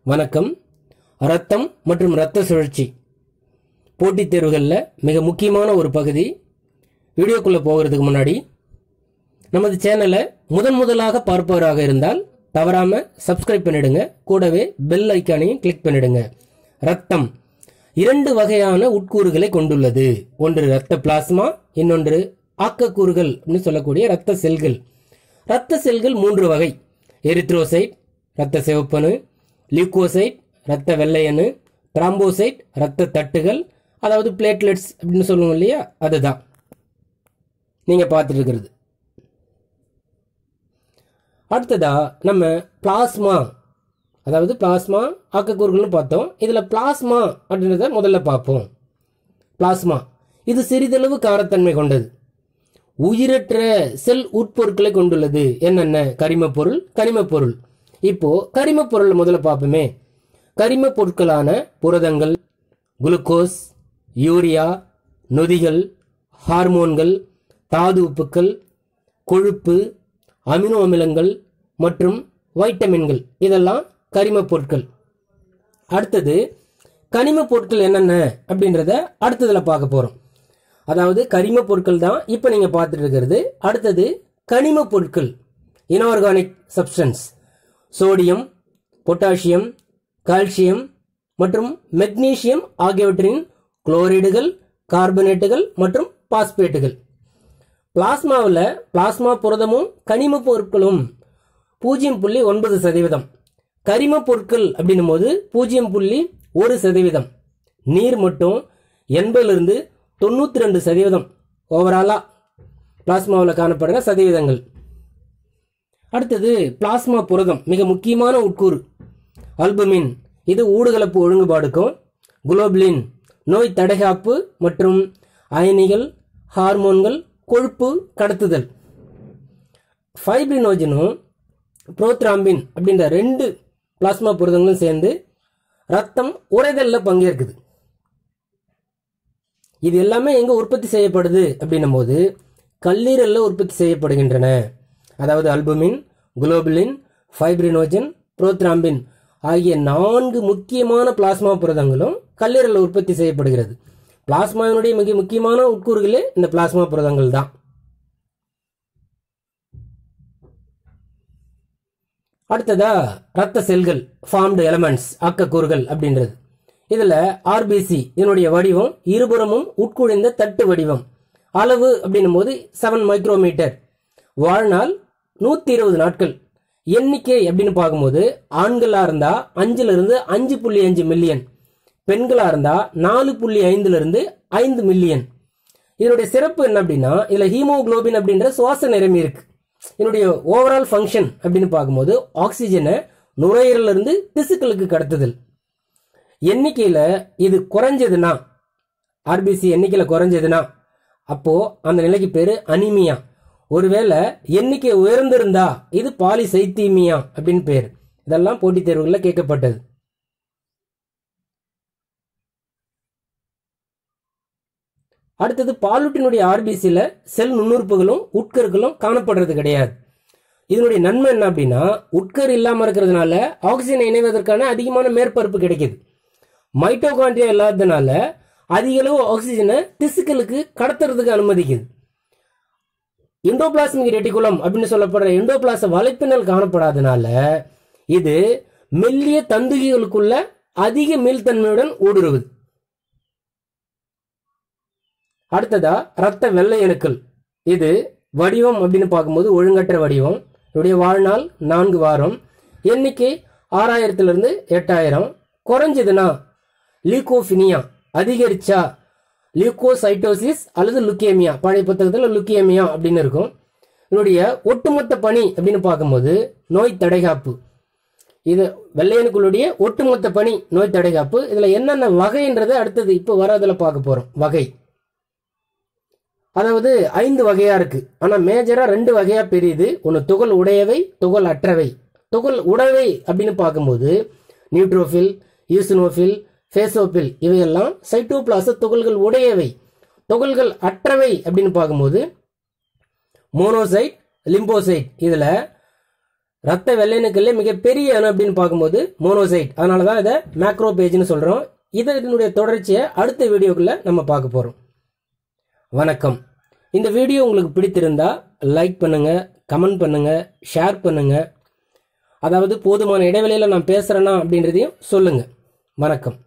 வணக்கம் ரத்தம் மற்றும் இரத்த சுழற்சி போட்டித் தேர்வுகளில் மிக முக்கியமான ஒரு பகுதி வீடியோக்குள்ளே போகிறதுக்கு முன்னாடி நமது சேனலை முதன் முதலாக பார்ப்பவராக இருந்தால் தவறாம சப்ஸ்கிரைப் பண்ணிடுங்க கூடவே பெல் ஐக்கானையும் கிளிக் பண்ணிடுங்க ரத்தம் இரண்டு வகையான உட்கூறுகளை கொண்டுள்ளது ஒன்று இரத்த பிளாஸ்மா இன்னொன்று ஆக்கக்கூறுகள் அப்படின்னு சொல்லக்கூடிய இரத்த செல்கள் இரத்த செல்கள் மூன்று வகை எரித்ரோசைட் இரத்த சிவப்பணு லியூக்கோசைட் இரத்த வெள்ளையணு த்ராம்போசைட் இரத்த தட்டுகள் அதாவது பிளேட்லெட்ஸ் அப்படின்னு சொல்லுவோம் இல்லையா அதுதான் நீங்கள் பார்த்துட்டு இருக்கிறது அடுத்ததா நம்ம பிளாஸ்மா அதாவது பிளாஸ்மா ஆக்கக்கூறுகள்னு பார்த்தோம் இதில் பிளாஸ்மா அப்படின்றத முதல்ல பார்ப்போம் பிளாஸ்மா இது சிறிதளவு காரத்தன்மை கொண்டது உயிரற்ற செல் உட்பொருட்களை கொண்டுள்ளது என்னென்ன கரிமப் பொருள் கனிமப் பொருள் இப்போ கரிமப் பொருள் முதல்ல பார்ப்போமே கரிமப் பொருட்களான புரதங்கள் குளுக்கோஸ் யூரியா நொதிகள் ஹார்மோன்கள் தாது உப்புக்கள் கொழுப்பு அமினோ அமிலங்கள் மற்றும் வைட்டமின்கள் இதெல்லாம் கரிமப் பொருட்கள் அடுத்தது கனிமப் பொருட்கள் என்னென்ன அப்படின்றத அடுத்ததுல பார்க்க போறோம் அதாவது கரிமப் பொருட்கள் தான் இப்போ நீங்க பார்த்துட்டு இருக்கிறது அடுத்தது கனிமப் பொருட்கள் inorganic substance sodium potassium calcium மற்றும் மெக்னீசியம் ஆகியவற்றின் குளோரைடுகள் கார்பனேட்டுகள் மற்றும் பாஸ்பேட்டுகள் பிளாஸ்மாவில் பிளாஸ்மா புரதமும் கனிம பொருட்களும் பூஜ்ஜியம் புள்ளி ஒன்பது சதவீதம் கரிம பொருட்கள் அப்படின்னும் போது பூஜ்ஜியம் புள்ளி ஒரு சதவீதம் நீர் மட்டும் எண்பதுலேருந்து தொண்ணூற்றி ரெண்டு சதவீதம் ஓவராலாக பிளாஸ்மாவில் காணப்படுற சதவீதங்கள் அடுத்தது பிளாஸ்மா புரதம் மிக முக்கியமான உட்கூறு அல்புமின் இது ஊடுகலப்பு ஒழுங்குபாடுக்கும் குளோபுலின் நோய் தடைகாப்பு மற்றும் அயனிகள் ஹார்மோன்கள் கொழுப்பு கடத்துதல் ஃபைப்ரினோஜனும் புரோத்ராம்பின் அப்படின்ற ரெண்டு பிளாஸ்மா புரதங்களும் சேர்ந்து ரத்தம் உறைதலில் பங்கேற்குது இது எல்லாமே எங்க உற்பத்தி செய்யப்படுது அப்படின்னும் போது கல்லீரல்ல உற்பத்தி செய்யப்படுகின்றன அதாவது அல்புமின் குளோபுலின் ஃபைப்ரினோஜன் புரோத்ராம்பின் ஆகிய நான்கு முக்கியமான பிளாஸ்மா புரதங்களும் கல்லீரலில் உற்பத்தி செய்யப்படுகிறது பிளாஸ்மாவினுடைய மிக முக்கியமான உட்கூறுகளே இந்த பிளாஸ்மா புரதங்கள் தான் அடுத்ததா ரத்த செல்கள் ஃபார்ம்டு எலமெண்ட்ஸ் ஆக்கக்கூறுகள் அப்படின்றது இதுல ஆர்பிசி இதனுடைய வடிவம் இருபுறமும் உட்குழிந்த தட்டு வடிவம் அளவு அப்படின்னும் போது செவன் மைக்ரோமீட்டர் வாழ்நாள் நூத்தி இருபது நாட்கள் எண்ணிக்கை அப்படின்னு பார்க்கும்போது ஆண்களா இருந்தா அஞ்சுல இருந்து அஞ்சு புள்ளி அஞ்சு மில்லியன் பெண்களா இருந்தா நாலு புள்ளி ஐந்துல இருந்து ஐந்து மில்லியன் இதனுடைய சிறப்பு என்ன அப்படின்னா இதுல ஹீமோகுளோபின் அப்படின்ற சுவாச நிறமி இருக்கு இதனுடைய ஓவரால் ஃபங்க்ஷன் அப்படின்னு பார்க்கும்போது ஆக்சிஜனை நுரையீரல்ல இருந்து திசுக்களுக்கு கடத்துதல் எண்ணிக்கையில இது குறைஞ்சதுன்னா ஆர்பிசி எண்ணிக்கையில குறைஞ்சதுன்னா அப்போ அந்த நிலைக்கு பேரு அனிமியா ஒருவேளை எண்ணிக்கை உயர்ந்திருந்தா இது பாலிசைத்தீமியா அப்படின்னு பேர் இதெல்லாம் போட்டித் தேர்வுகளில் கேட்கப்பட்டது அடுத்தது பாலூட்டினுடைய ஆர்பிசியில் செல் நுண்ணுறுப்புகளும் உட்கருக்களும் காணப்படுறது கிடையாது இதனுடைய நன்மை என்ன அப்படின்னா உட்கரு இல்லாமல் இருக்கிறதுனால ஆக்சிஜன் இணைவதற்கான அதிகமான மேற்பரப்பு கிடைக்குது மைட்டோகாண்ட்ரியா இல்லாததுனால அதிக அளவு ஆக்சிஜனை திசுக்களுக்கு கடத்துறதுக்கு அனுமதிக்குது எண்டோபிளாஸ்மிக் ரெட்டிகுலம் அப்படின்னு சொல்லப்படுற எண்டோபிளாச வலைப்பின்னல் காணப்படாதனால இது மெல்லிய தந்துகிகளுக்குள்ள அதிக மீள்தன்மையுடன் ஊடுருவுது அடுத்ததா ரத்த வெள்ளை அணுக்கள் இது வடிவம் அப்படின்னு பார்க்கும்போது ஒழுங்கற்ற வடிவம் இதனுடைய வாழ்நாள் நான்கு வாரம் எண்ணிக்கை ஆறாயிரத்துல இருந்து எட்டாயிரம் குறைஞ்சதுன்னா லீகோஃபினியா அதிகரிச்சா லியூகோசைட்டோசிஸ் அல்லது லுக்கேமியா பழைய புத்தகத்தில் லுக்கேமியா அப்படின்னு இருக்கும் இதனுடைய ஒட்டுமொத்த பணி அப்படின்னு பார்க்கும்போது நோய் தடைகாப்பு இது வெள்ளையனுக்குள்ளுடைய ஒட்டுமொத்த பணி நோய் தடைகாப்பு இதில் என்னென்ன வகைன்றது அடுத்தது இப்போ வர அதில் பார்க்க போகிறோம் வகை அதாவது ஐந்து வகையா இருக்கு ஆனா மேஜரா ரெண்டு வகையா பிரியுது ஒன்று துகள் உடையவை துகள் அற்றவை துகள் உடையவை அப்படின்னு பார்க்கும்போது நியூட்ரோஃபில் யூசினோஃபில் ஃபேசோபில் இவையெல்லாம் சைட்டோபிளாச துகள்கள் உடையவை துகள்கள் அற்றவை அப்படின்னு பார்க்கும்போது மோனோசைட் லிம்போசைட் இதில் ரத்த வெள்ளையணுக்களே மிகப்பெரிய அணு அப்படின்னு பார்க்கும்போது மோனோசைட் அதனால தான் இதை மேக்ரோ பேஜ்னு சொல்கிறோம் இதனுடைய தொடர்ச்சியை அடுத்த வீடியோக்குள்ள நம்ம பார்க்க போகிறோம் வணக்கம் இந்த வீடியோ உங்களுக்கு பிடித்திருந்தா லைக் பண்ணுங்க கமெண்ட் பண்ணுங்க ஷேர் பண்ணுங்க அதாவது போதுமான இடைவெளியில் நான் பேசுகிறேன்னா அப்படின்றதையும் சொல்லுங்க வணக்கம்